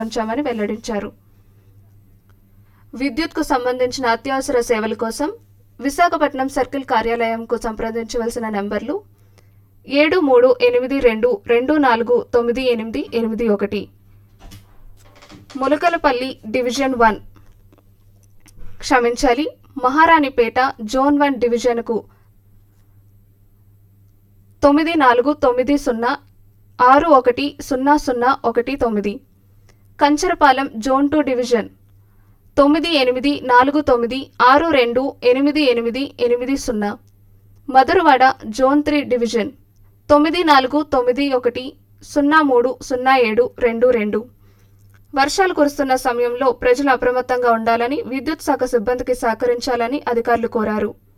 ఉంచామని వెల్లడించారు విద్యుత్కు సంబంధించిన అత్యవసర సేవల కోసం విశాఖపట్నం సర్కిల్ కార్యాలయంకు సంప్రదించవలసిన నెంబర్లు ఏడు మూడు ఎనిమిది రెండు రెండు నాలుగు తొమ్మిది ఎనిమిది ఎనిమిది ఒకటి ములకలపల్లి డివిజన్ వన్ క్షమించాలి మహారాణిపేట జోన్ వన్ డివిజన్కు తొమ్మిది నాలుగు తొమ్మిది సున్నా ఆరు ఒకటి సున్నా సున్నా ఒకటి తొమ్మిది కంచరపాలెం జోన్ టూ డివిజన్ తొమ్మిది ఎనిమిది నాలుగు తొమ్మిది ఆరు రెండు ఎనిమిది ఎనిమిది ఎనిమిది సున్నా మధురవాడ జోన్ త్రీ డివిజన్ తొమ్మిది నాలుగు తొమ్మిది ఒకటి సున్నా మూడు సున్నా ఏడు రెండు రెండు వర్షాలు కురుస్తున్న సమయంలో ప్రజలు అప్రమత్తంగా ఉండాలని విద్యుత్ శాఖ సిబ్బందికి సహకరించాలని అధికారులు కోరారు